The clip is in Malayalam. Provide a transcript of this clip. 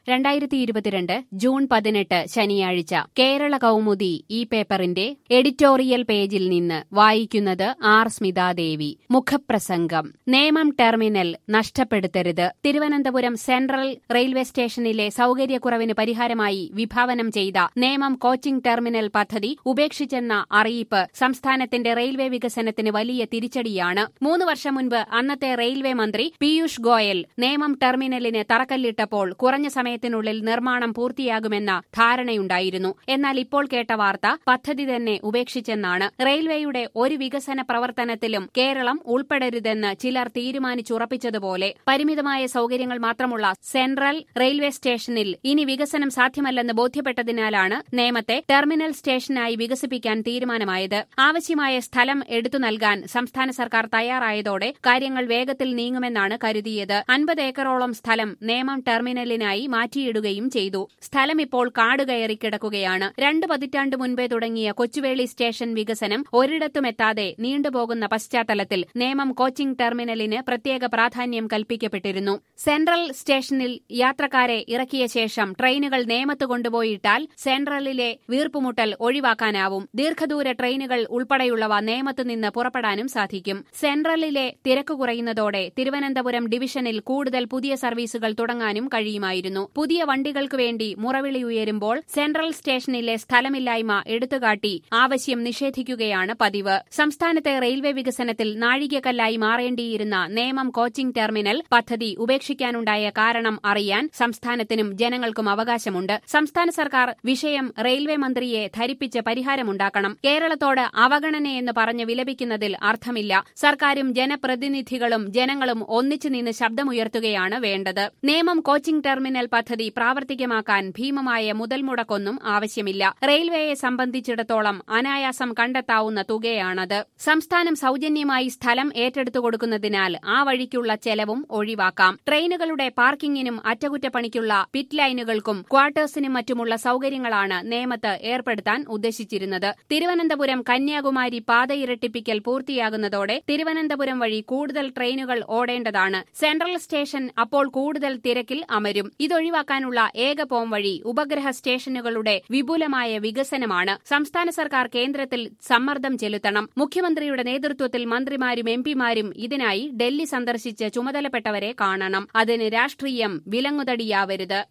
രണ്ടായിരത്തി ഇരുപത്തിരണ്ട് ജൂൺ പതിനെട്ട് ശനിയാഴ്ച കേരള കൗമുദി ഈ പേപ്പറിന്റെ എഡിറ്റോറിയൽ പേജിൽ നിന്ന് വായിക്കുന്നത് ആർ സ്മിതാദേവി മുഖപ്രസംഗം നേമം ടെർമിനൽ നഷ്ടപ്പെടുത്തരുത് തിരുവനന്തപുരം സെൻട്രൽ റെയിൽവേ സ്റ്റേഷനിലെ സൌകര്യക്കുറവിന് പരിഹാരമായി വിഭാവനം ചെയ്ത നേമം കോച്ചിംഗ് ടെർമിനൽ പദ്ധതി ഉപേക്ഷിച്ചെന്ന അറിയിപ്പ് സംസ്ഥാനത്തിന്റെ റെയിൽവേ വികസനത്തിന് വലിയ തിരിച്ചടിയാണ് മൂന്ന് വർഷം മുൻപ് അന്നത്തെ റെയിൽവേ മന്ത്രി പീയൂഷ് ഗോയൽ നേമം ടെർമിനലിന് തറക്കല്ലിട്ടപ്പോൾ കുറഞ്ഞ സമയത്തിനുള്ളിൽ നിർമ്മാണം പൂർത്തിയാകുമെന്ന ധാരണയുണ്ടായിരുന്നു എന്നാൽ ഇപ്പോൾ കേട്ട വാർത്ത പദ്ധതി തന്നെ ഉപേക്ഷിച്ചെന്നാണ് റെയിൽവേയുടെ ഒരു വികസന പ്രവർത്തനത്തിലും കേരളം ഉൾപ്പെടരുതെന്ന് ചിലർ തീരുമാനിച്ചുറപ്പിച്ചതുപോലെ പരിമിതമായ സൌകര്യങ്ങൾ മാത്രമുള്ള സെൻട്രൽ റെയിൽവേ സ്റ്റേഷനിൽ ഇനി വികസനം സാധ്യമല്ലെന്ന് ബോധ്യപ്പെട്ടതിനാലാണ് നേമത്തെ ടെർമിനൽ സ്റ്റേഷനായി വികസിപ്പിക്കാൻ തീരുമാനമായത് ആവശ്യമായ സ്ഥലം എടുത്തു നൽകാൻ സംസ്ഥാന സർക്കാർ തയ്യാറായതോടെ കാര്യങ്ങൾ വേഗത്തിൽ നീങ്ങുമെന്നാണ് കരുതിയത് അൻപത് ഏക്കറോളം സ്ഥലം നേമം ടെർമിനലിനായി മാറ്റിയിടുകയും ചെയ്തു സ്ഥലം ഇപ്പോൾ കാടുകയറി കിടക്കുകയാണ് രണ്ട് പതിറ്റാണ്ട് മുൻപേ തുടങ്ങിയ കൊച്ചുവേളി സ്റ്റേഷൻ വികസനം ഒരിടത്തുമെത്താതെ നീണ്ടുപോകുന്ന പശ്ചാത്തലത്തിൽ നേമം കോച്ചിംഗ് ടെർമിനലിന് പ്രത്യേക പ്രാധാന്യം കൽപ്പിക്കപ്പെട്ടിരുന്നു സെൻട്രൽ സ്റ്റേഷനിൽ യാത്രക്കാരെ ഇറക്കിയ ശേഷം ട്രെയിനുകൾ നേമത്ത് കൊണ്ടുപോയിട്ടാൽ സെൻട്രലിലെ വീർപ്പുമുട്ടൽ ഒഴിവാക്കാനാവും ദീർഘദൂര ട്രെയിനുകൾ ഉൾപ്പെടെയുള്ളവ നേമത്ത് നിന്ന് പുറപ്പെടാനും സാധിക്കും സെൻട്രലിലെ തിരക്ക് കുറയുന്നതോടെ തിരുവനന്തപുരം ഡിവിഷനിൽ കൂടുതൽ പുതിയ സർവീസുകൾ തുടങ്ങാനും കഴിയുമായിരുന്നു പുതിയ വണ്ടികൾക്കു വേണ്ടി മുറവിളി ഉയരുമ്പോൾ സെൻട്രൽ സ്റ്റേഷനിലെ സ്ഥലമില്ലായ്മ എടുത്തുകാട്ടി ആവശ്യം നിഷേധിക്കുകയാണ് പതിവ് സംസ്ഥാനത്തെ റെയിൽവേ വികസനത്തിൽ നാഴികക്കല്ലായി മാറേണ്ടിയിരുന്ന നേമം കോച്ചിംഗ് ടെർമിനൽ പദ്ധതി ഉപേക്ഷിക്കാനുണ്ടായ കാരണം അറിയാൻ സംസ്ഥാനത്തിനും ജനങ്ങൾക്കും അവകാശമുണ്ട് സംസ്ഥാന സർക്കാർ വിഷയം റെയിൽവേ മന്ത്രിയെ ധരിപ്പിച്ച് പരിഹാരമുണ്ടാക്കണം കേരളത്തോട് അവഗണനയെന്ന് പറഞ്ഞ് വിലപിക്കുന്നതിൽ അർത്ഥമില്ല സർക്കാരും ജനപ്രതിനിധികളും ജനങ്ങളും ഒന്നിച്ചു നിന്ന് ശബ്ദമുയർത്തുകയാണ് വേണ്ടത് നേമം കോച്ചിംഗ് ടെർമിനൽ പദ്ധതി പ്രാവർത്തികമാക്കാൻ ഭീമമായ മുതൽ മുടക്കൊന്നും ആവശ്യമില്ല റെയിൽവേയെ സംബന്ധിച്ചിടത്തോളം അനായാസം കണ്ടെത്താവുന്ന തുകയാണത് സംസ്ഥാനം സൌജന്യമായി സ്ഥലം ഏറ്റെടുത്തു കൊടുക്കുന്നതിനാൽ ആ വഴിക്കുള്ള ചെലവും ഒഴിവാക്കാം ട്രെയിനുകളുടെ പാർക്കിങ്ങിനും അറ്റകുറ്റപ്പണിക്കുള്ള പിറ്റ് ലൈനുകൾക്കും ക്വാർട്ടേഴ്സിനും മറ്റുമുള്ള സൌകര്യങ്ങളാണ് നേമത്ത് ഏർപ്പെടുത്താൻ ഉദ്ദേശിച്ചിരുന്നത് തിരുവനന്തപുരം കന്യാകുമാരി പാത ഇരട്ടിപ്പിക്കൽ പൂർത്തിയാകുന്നതോടെ തിരുവനന്തപുരം വഴി കൂടുതൽ ട്രെയിനുകൾ ഓടേണ്ടതാണ് സെൻട്രൽ സ്റ്റേഷൻ അപ്പോൾ കൂടുതൽ തിരക്കിൽ അമരും ഇതൊഴിവാക്കാനുള്ള ഏക പോം വഴി ഉപഗ്രഹ സ്റ്റേഷനുകളുടെ വിപുലമായ വികസനമാണ് സംസ്ഥാന സർക്കാർ കേന്ദ്രത്തിൽ സമ്മർദ്ദം ചെലുത്തണം മുഖ്യമന്ത്രിയുടെ നേതൃത്വത്തിൽ മന്ത്രിമാരും എംപിമാരും ഇതിനായി ഡൽഹി സന്ദർശിച്ച് ചുമതലപ്പെട്ടവരെ കാണണം അതിന് രാഷ്ട്രീയം വിലങ്ങുതടിയാവരുത്